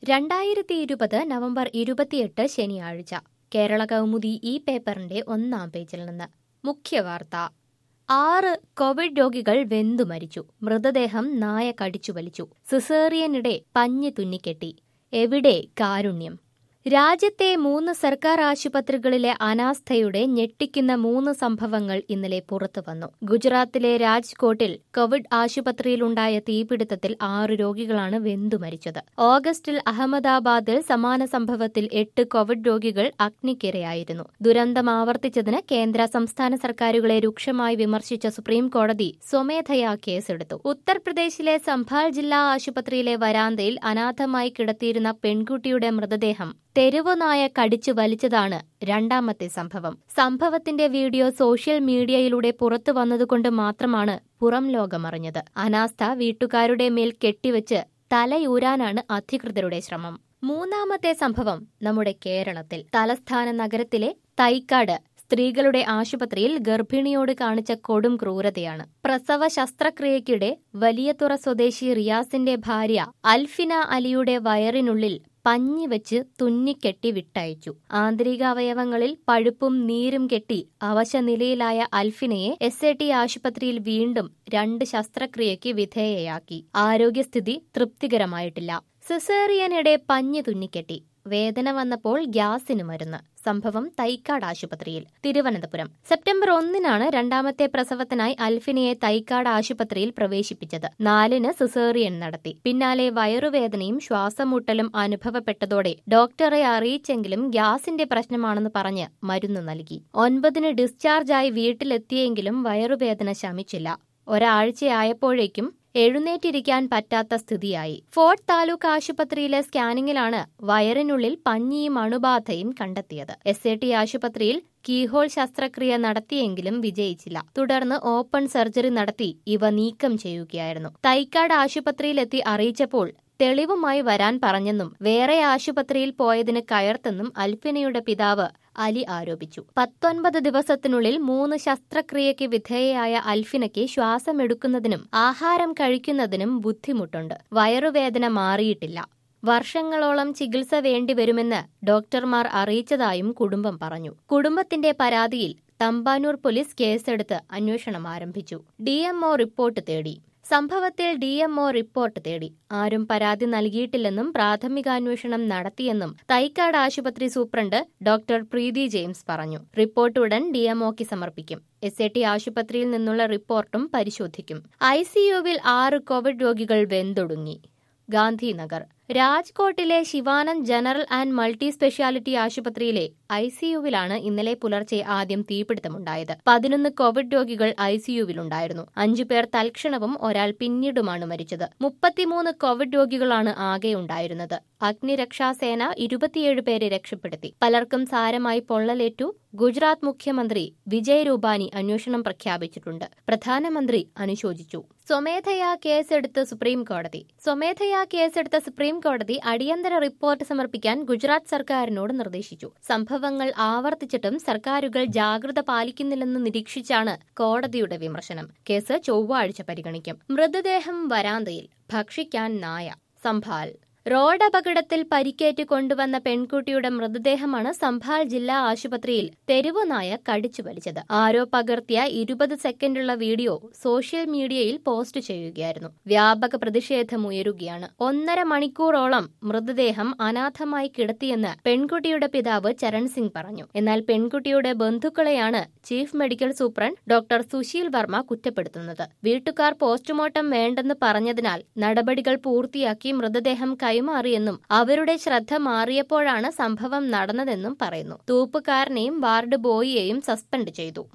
രണ്ടായിരത്തി ഇരുപത് നവംബർ ഇരുപത്തിയെട്ട് ശനിയാഴ്ച കേരള കൗമുദി ഈ പേപ്പറിന്റെ ഒന്നാം പേജിൽ നിന്ന് മുഖ്യവാർത്ത ആറ് കോവിഡ് രോഗികൾ വെന്തു മരിച്ചു മൃതദേഹം നായ കടിച്ചു വലിച്ചു സിസേറിയനിടെ പഞ്ഞി തുന്നിക്കെട്ടി എവിടെ കാരുണ്യം രാജ്യത്തെ മൂന്ന് സർക്കാർ ആശുപത്രികളിലെ അനാസ്ഥയുടെ ഞെട്ടിക്കുന്ന മൂന്ന് സംഭവങ്ങൾ ഇന്നലെ പുറത്തുവന്നു ഗുജറാത്തിലെ രാജ്കോട്ടിൽ കോവിഡ് ആശുപത്രിയിലുണ്ടായ തീപിടുത്തത്തിൽ ആറ് രോഗികളാണ് വെന്തു മരിച്ചത് ഓഗസ്റ്റിൽ അഹമ്മദാബാദിൽ സമാന സംഭവത്തിൽ എട്ട് കോവിഡ് രോഗികൾ അഗ്നിക്കിരയായിരുന്നു ദുരന്തം ആവർത്തിച്ചതിന് കേന്ദ്ര സംസ്ഥാന സർക്കാരുകളെ രൂക്ഷമായി വിമർശിച്ച സുപ്രീം കോടതി സ്വമേധയാ കേസെടുത്തു ഉത്തർപ്രദേശിലെ സംഭാൽ ജില്ലാ ആശുപത്രിയിലെ വരാന്തയിൽ അനാഥമായി കിടത്തിയിരുന്ന പെൺകുട്ടിയുടെ മൃതദേഹം തെരുവ് നായ കടിച്ചു വലിച്ചതാണ് രണ്ടാമത്തെ സംഭവം സംഭവത്തിന്റെ വീഡിയോ സോഷ്യൽ മീഡിയയിലൂടെ പുറത്തു വന്നതുകൊണ്ട് മാത്രമാണ് പുറം ലോകമറിഞ്ഞത് അനാസ്ഥ വീട്ടുകാരുടെ മേൽ കെട്ടിവെച്ച് തലയൂരാനാണ് അധികൃതരുടെ ശ്രമം മൂന്നാമത്തെ സംഭവം നമ്മുടെ കേരളത്തിൽ തലസ്ഥാന നഗരത്തിലെ തൈക്കാട് സ്ത്രീകളുടെ ആശുപത്രിയിൽ ഗർഭിണിയോട് കാണിച്ച കൊടും ക്രൂരതയാണ് പ്രസവ ശസ്ത്രക്രിയയ്ക്കിടെ വലിയതുറ സ്വദേശി റിയാസിന്റെ ഭാര്യ അൽഫിന അലിയുടെ വയറിനുള്ളിൽ പഞ്ഞിവെച്ച് തുന്നിക്കെട്ടി വിട്ടയച്ചു ആന്തരികാവയവങ്ങളിൽ പഴുപ്പും നീരും കെട്ടി അവശനിലയിലായ അൽഫിനയെ എസ് എ ടി ആശുപത്രിയിൽ വീണ്ടും രണ്ട് ശസ്ത്രക്രിയയ്ക്ക് വിധേയയാക്കി ആരോഗ്യസ്ഥിതി തൃപ്തികരമായിട്ടില്ല സിസേറിയനിടെ പഞ്ഞി തുന്നിക്കെട്ടി വേദന വന്നപ്പോൾ ഗ്യാസിന് മരുന്ന് സംഭവം തൈക്കാട് ആശുപത്രിയിൽ തിരുവനന്തപുരം സെപ്റ്റംബർ ഒന്നിനാണ് രണ്ടാമത്തെ പ്രസവത്തിനായി അൽഫിനയെ തൈക്കാട് ആശുപത്രിയിൽ പ്രവേശിപ്പിച്ചത് നാലിന് സിസേറിയൻ നടത്തി പിന്നാലെ വയറുവേദനയും ശ്വാസമുട്ടലും അനുഭവപ്പെട്ടതോടെ ഡോക്ടറെ അറിയിച്ചെങ്കിലും ഗ്യാസിന്റെ പ്രശ്നമാണെന്ന് പറഞ്ഞ് മരുന്ന് നൽകി ഒൻപതിന് ഡിസ്ചാർജായി വീട്ടിലെത്തിയെങ്കിലും വയറുവേദന ശമിച്ചില്ല ഒരാഴ്ചയായപ്പോഴേക്കും എഴുന്നേറ്റിരിക്കാൻ പറ്റാത്ത സ്ഥിതിയായി ഫോർട്ട് താലൂക്ക് ആശുപത്രിയിലെ സ്കാനിങ്ങിലാണ് വയറിനുള്ളിൽ പഞ്ഞിയും അണുബാധയും കണ്ടെത്തിയത് എസ് എ ടി ആശുപത്രിയിൽ കീഹോൾ ശസ്ത്രക്രിയ നടത്തിയെങ്കിലും വിജയിച്ചില്ല തുടർന്ന് ഓപ്പൺ സർജറി നടത്തി ഇവ നീക്കം ചെയ്യുകയായിരുന്നു തൈക്കാട് ആശുപത്രിയിലെത്തി അറിയിച്ചപ്പോൾ തെളിവുമായി വരാൻ പറഞ്ഞെന്നും വേറെ ആശുപത്രിയിൽ പോയതിന് കയർത്തെന്നും അൽഫിനയുടെ പിതാവ് അലി ആരോപിച്ചു പത്തൊൻപത് ദിവസത്തിനുള്ളിൽ മൂന്ന് ശസ്ത്രക്രിയയ്ക്ക് വിധേയയായ അൽഫിനയ്ക്ക് ശ്വാസമെടുക്കുന്നതിനും ആഹാരം കഴിക്കുന്നതിനും ബുദ്ധിമുട്ടുണ്ട് വയറുവേദന മാറിയിട്ടില്ല വർഷങ്ങളോളം ചികിത്സ വേണ്ടിവരുമെന്ന് ഡോക്ടർമാർ അറിയിച്ചതായും കുടുംബം പറഞ്ഞു കുടുംബത്തിന്റെ പരാതിയിൽ തമ്പാനൂർ പോലീസ് കേസെടുത്ത് അന്വേഷണം ആരംഭിച്ചു ഡിഎംഒ റിപ്പോർട്ട് തേടി സംഭവത്തിൽ ഡിഎംഒ റിപ്പോർട്ട് തേടി ആരും പരാതി നൽകിയിട്ടില്ലെന്നും പ്രാഥമികാന്വേഷണം നടത്തിയെന്നും തൈക്കാട് ആശുപത്രി സൂപ്രണ്ട് ഡോക്ടർ പ്രീതി ജെയിംസ് പറഞ്ഞു റിപ്പോർട്ട് ഉടൻ ഡിഎംഒക്ക് സമർപ്പിക്കും എസ് എ ടി ആശുപത്രിയിൽ നിന്നുള്ള റിപ്പോർട്ടും പരിശോധിക്കും ഐസിയുവിൽ ആറ് കോവിഡ് രോഗികൾ വെന്തൊടുങ്ങി ഗാന്ധിനഗർ രാജ്കോട്ടിലെ Shivanand general and multi speciality ആശുപത്രിയിലെ ഐസിയുവിലാണ് ഇന്നലെ പുലർച്ചെ ആദ്യം തീപിടുത്തമുണ്ടായത് പതിനൊന്ന് കോവിഡ് രോഗികൾ ഐസിയുവിലുണ്ടായിരുന്നു അഞ്ചുപേർ തൽക്ഷണവും ഒരാൾ പിന്നീടുമാണ് മരിച്ചത് മുപ്പത്തിമൂന്ന് കോവിഡ് രോഗികളാണ് ആകെ ഉണ്ടായിരുന്നത് അഗ്നിരക്ഷാസേന ഇരുപത്തിയേഴ് പേരെ രക്ഷപ്പെടുത്തി പലർക്കും സാരമായി പൊള്ളലേറ്റു ഗുജറാത്ത് മുഖ്യമന്ത്രി വിജയ് രൂപാനി അന്വേഷണം പ്രഖ്യാപിച്ചിട്ടുണ്ട് പ്രധാനമന്ത്രി അനുശോചിച്ചു സ്വമേധയാ കേസെടുത്ത് സുപ്രീം കോടതി സ്വമേധയാ കേസെടുത്ത സുപ്രീം കോടതി അടിയന്തര റിപ്പോർട്ട് സമർപ്പിക്കാൻ ഗുജറാത്ത് സർക്കാരിനോട് നിർദ്ദേശിച്ചു സംഭവങ്ങൾ ആവർത്തിച്ചിട്ടും സർക്കാരുകൾ ജാഗ്രത പാലിക്കുന്നില്ലെന്ന് നിരീക്ഷിച്ചാണ് കോടതിയുടെ വിമർശനം കേസ് ചൊവ്വാഴ്ച പരിഗണിക്കും മൃതദേഹം വരാന്തയിൽ ഭക്ഷിക്കാൻ നായ സംഭാൽ റോഡ് അപകടത്തിൽ പരിക്കേറ്റ് കൊണ്ടുവന്ന പെൺകുട്ടിയുടെ മൃതദേഹമാണ് സംഭാൽ ജില്ലാ ആശുപത്രിയിൽ തെരുവു നായ കടിച്ചു വലിച്ചത് ആരോ പകർത്തിയ ഇരുപത് സെക്കൻഡുള്ള വീഡിയോ സോഷ്യൽ മീഡിയയിൽ പോസ്റ്റ് ചെയ്യുകയായിരുന്നു വ്യാപക പ്രതിഷേധമുയരുകയാണ് ഒന്നര മണിക്കൂറോളം മൃതദേഹം അനാഥമായി കിടത്തിയെന്ന് പെൺകുട്ടിയുടെ പിതാവ് ചരൺ സിംഗ് പറഞ്ഞു എന്നാൽ പെൺകുട്ടിയുടെ ബന്ധുക്കളെയാണ് chief medical superintendent doctor Sushil Varma കുറ്റപ്പെടുത്തുന്നത് വീട്ടുകാർ പോസ്റ്റ്മോർട്ടം വേണ്ടെന്ന് പറഞ്ഞതിനാൽ നടപടികൾ പൂർത്തിയാക്കി മൃതദേഹം കൈമാറിയെന്നും അവരുടെ ശ്രദ്ധ മാറിയപ്പോഴാണ് സംഭവം നടന്നതെന്നും പറയുന്നു തൂപ്പുകാരനെയും വാർഡ് ബോയിയെയും സസ്പെൻഡ് ചെയ്തു